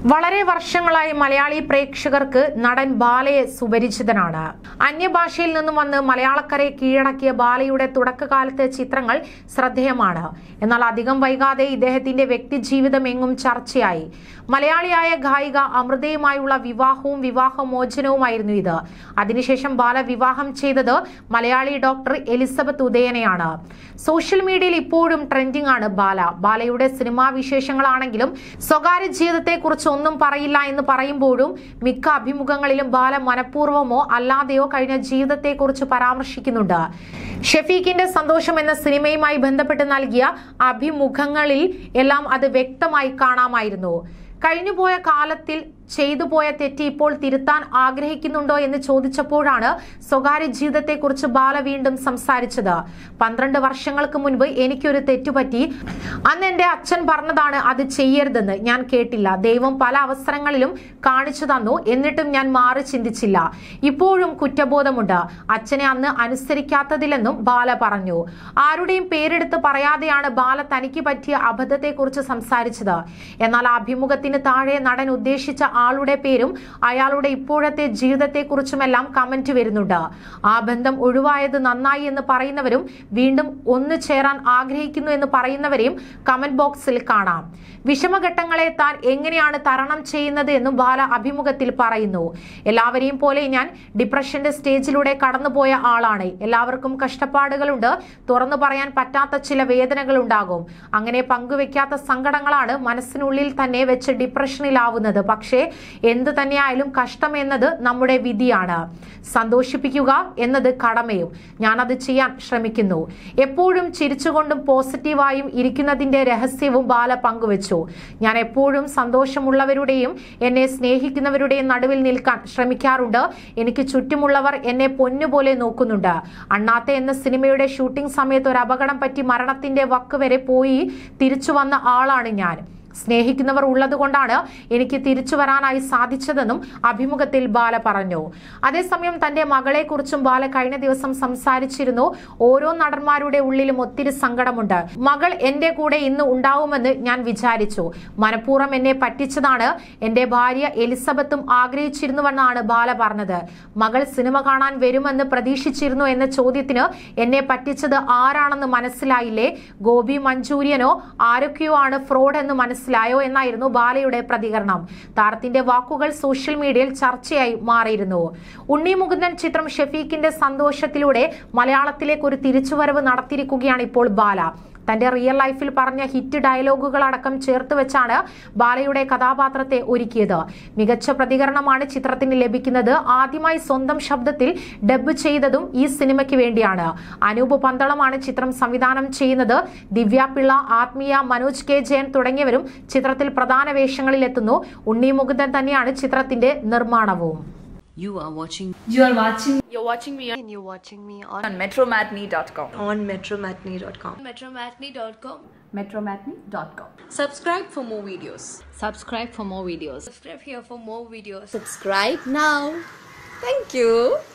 വളരെ വർഷങ്ങളായി മലയാളി പ്രേക്ഷകർക്ക് നടൻ ബാലയെ സുപരിചിതനാണ് അന്യഭാഷയിൽ നിന്നും വന്ന് മലയാളക്കരയെ കീഴടക്കിയ ബാലയുടെ തുടക്കകാലത്തെ ചിത്രങ്ങൾ ശ്രദ്ധേയമാണ് എന്നാൽ അധികം വൈകാതെ ഇദ്ദേഹത്തിന്റെ വ്യക്തിജീവിതം എങ്ങും ചർച്ചയായി മലയാളിയായ ഗായിക അമൃതയുമായുള്ള വിവാഹവും വിവാഹമോചനവുമായിരുന്നു ഇത് അതിനുശേഷം ബാല വിവാഹം ചെയ്തത് മലയാളി ഡോക്ടർ എലിസബത്ത് ഉദയനെയാണ് സോഷ്യൽ മീഡിയയിൽ ഇപ്പോഴും ട്രെൻഡിംഗ് ആണ് ബാല ബാലയുടെ സിനിമാ വിശേഷങ്ങളാണെങ്കിലും സ്വകാര്യ ജീവിതത്തെക്കുറിച്ച് ഒന്നും പറയില്ല എന്ന് പറയുമ്പോഴും മിക്ക അഭിമുഖങ്ങളിലും ബാല മനഃപൂർവ്വമോ അല്ലാതെയോ കഴിഞ്ഞ ജീവിതത്തെക്കുറിച്ച് പരാമർശിക്കുന്നുണ്ട് ഷെഫീഖിന്റെ സന്തോഷം എന്ന സിനിമയുമായി ബന്ധപ്പെട്ട് നൽകിയ അഭിമുഖങ്ങളിൽ എല്ലാം അത് വ്യക്തമായി കാണാമായിരുന്നു കഴിഞ്ഞുപോയ കാലത്തിൽ ചെയ്തു പോയ തെറ്റ് ഇപ്പോൾ തിരുത്താൻ ആഗ്രഹിക്കുന്നുണ്ടോ എന്ന് ചോദിച്ചപ്പോഴാണ് സ്വകാര്യ ജീവിതത്തെക്കുറിച്ച് ബാല വീണ്ടും സംസാരിച്ചത് പന്ത്രണ്ട് വർഷങ്ങൾക്ക് മുൻപ് എനിക്കൊരു തെറ്റുപറ്റി അന്ന് എന്റെ അച്ഛൻ പറഞ്ഞതാണ് അത് ചെയ്യരുതെന്ന് ഞാൻ കേട്ടില്ല ദൈവം പല അവസരങ്ങളിലും കാണിച്ചു തന്നു എന്നിട്ടും ഞാൻ മാറി ചിന്തിച്ചില്ല ഇപ്പോഴും കുറ്റബോധമുണ്ട് അച്ഛനെ അന്ന് അനുസരിക്കാത്തതിലെന്നും ബാല പറഞ്ഞു ആരുടെയും പേരെടുത്ത് പറയാതെയാണ് ബാല തനിക്ക് പറ്റിയ അബദ്ധത്തെക്കുറിച്ച് സംസാരിച്ചത് എന്നാൽ ആ അഭിമുഖത്തിന് താഴെ നടൻ ഉദ്ദേശിച്ച ആളുടെ പേരും അയാളുടെ ഇപ്പോഴത്തെ ജീവിതത്തെക്കുറിച്ചുമെല്ലാം കമന്റ് വരുന്നുണ്ട് ആ ബന്ധം ഒഴിവായത് നന്നായി എന്ന് പറയുന്നവരും വീണ്ടും ഒന്നു ചേരാൻ ആഗ്രഹിക്കുന്നു എന്ന് പറയുന്നവരെയും കമന്റ് ബോക്സിൽ കാണാം വിഷമഘട്ടങ്ങളെ താൻ എങ്ങനെയാണ് തരണം ചെയ്യുന്നത് എന്നും ബാല അഭിമുഖത്തിൽ പറയുന്നു എല്ലാവരെയും പോലെ ഞാൻ ഡിപ്രഷന്റെ സ്റ്റേജിലൂടെ കടന്നുപോയ ആളാണ് എല്ലാവർക്കും കഷ്ടപ്പാടുകളുണ്ട് തുറന്നു പറയാൻ പറ്റാത്ത ചില വേദനകൾ ഉണ്ടാകും അങ്ങനെ പങ്കുവെക്കാത്ത സങ്കടങ്ങളാണ് മനസ്സിനുള്ളിൽ തന്നെ വെച്ച് ഡിപ്രഷനിലാവുന്നത് പക്ഷേ എന്ത് തന്നെയായാലും കഷ്ടം എന്നത് നമ്മുടെ വിധിയാണ് സന്തോഷിപ്പിക്കുക എന്നത് കടമയും ഞാനത് ചെയ്യാൻ ശ്രമിക്കുന്നു എപ്പോഴും ചിരിച്ചുകൊണ്ടും പോസിറ്റീവായും ഇരിക്കുന്നതിന്റെ രഹസ്യവും ബാല പങ്കുവച്ചു ഞാൻ എപ്പോഴും സന്തോഷമുള്ളവരുടെയും എന്നെ സ്നേഹിക്കുന്നവരുടെയും നടുവിൽ നിൽക്കാൻ ശ്രമിക്കാറുണ്ട് എനിക്ക് ചുറ്റുമുള്ളവർ എന്നെ പൊന്നുപോലെ നോക്കുന്നുണ്ട് അണ്ണാത്ത എന്ന സിനിമയുടെ ഷൂട്ടിംഗ് സമയത്ത് ഒരു അപകടം പറ്റി മരണത്തിന്റെ വക്ക് വരെ പോയി തിരിച്ചു വന്ന ആളാണ് ഞാൻ സ്നേഹിക്കുന്നവർ ഉള്ളതുകൊണ്ടാണ് എനിക്ക് തിരിച്ചു വരാനായി സാധിച്ചതെന്നും അഭിമുഖത്തിൽ ബാല പറഞ്ഞു അതേസമയം തന്റെ മകളെക്കുറിച്ചും ബാല കഴിഞ്ഞ ദിവസം സംസാരിച്ചിരുന്നു ഓരോ നടന്മാരുടെ ഉള്ളിലും ഒത്തിരി സങ്കടമുണ്ട് മകൾ എന്റെ കൂടെ ഇന്ന് ഉണ്ടാവുമെന്ന് ഞാൻ വിചാരിച്ചു മനഃപൂർവ്വം എന്നെ പറ്റിച്ചതാണ് എന്റെ ഭാര്യ എലിസബത്തും ആഗ്രഹിച്ചിരുന്നുവെന്നാണ് ബാല പറഞ്ഞത് മകൾ സിനിമ കാണാൻ വരുമെന്ന് പ്രതീക്ഷിച്ചിരുന്നു എന്ന ചോദ്യത്തിന് എന്നെ പറ്റിച്ചത് ആരാണെന്ന് മനസ്സിലായില്ലേ ഗോപി മഞ്ചൂരിയനോ ആരൊക്കെയോ ആണ് ഫ്രോഡ് എന്ന് മനസ്സിലായോ എന്നായിരുന്നു ബാലയുടെ പ്രതികരണം താരത്തിന്റെ വാക്കുകൾ സോഷ്യൽ മീഡിയയിൽ ചർച്ചയായി മാറിയിരുന്നു ഉണ്ണി മുകുന്ദൻ ചിത്രം ഷെഫീഖിന്റെ സന്തോഷത്തിലൂടെ മലയാളത്തിലേക്ക് ഒരു തിരിച്ചുവരവ് നടത്തിയിരിക്കുകയാണ് ഇപ്പോൾ ബാല തന്റെ റിയൽ ലൈഫിൽ പറഞ്ഞ ഹിറ്റ് ഡയലോഗുകൾ അടക്കം ചേർത്ത് വെച്ചാണ് ബാലയുടെ കഥാപാത്രത്തെ ഒരുക്കിയത് മികച്ച പ്രതികരണമാണ് ചിത്രത്തിന് ലഭിക്കുന്നത് ആദ്യമായി സ്വന്തം ശബ്ദത്തിൽ ഡബ് ചെയ്തതും ഈ സിനിമയ്ക്ക് വേണ്ടിയാണ് അനൂപ് പന്തളമാണ് ചിത്രം സംവിധാനം ചെയ്യുന്നത് ദിവ്യ പിള്ള ആത്മീയ മനോജ് കെ ജയൻ തുടങ്ങിയവരും ചിത്രത്തിൽ പ്രധാന വേഷങ്ങളിൽ എത്തുന്നു ഉണ്ണി മുകുന്ദൻ തന്നെയാണ് ചിത്രത്തിന്റെ നിർമ്മാണവും You are watching You are watching You're watching me on, and you're watching me on, on metromatney.com. on metromatney.com. Metromatney.com. metromatney.com. subscribe for more videos subscribe for more videos Subscribe here for more videos. Subscribe now. Thank you.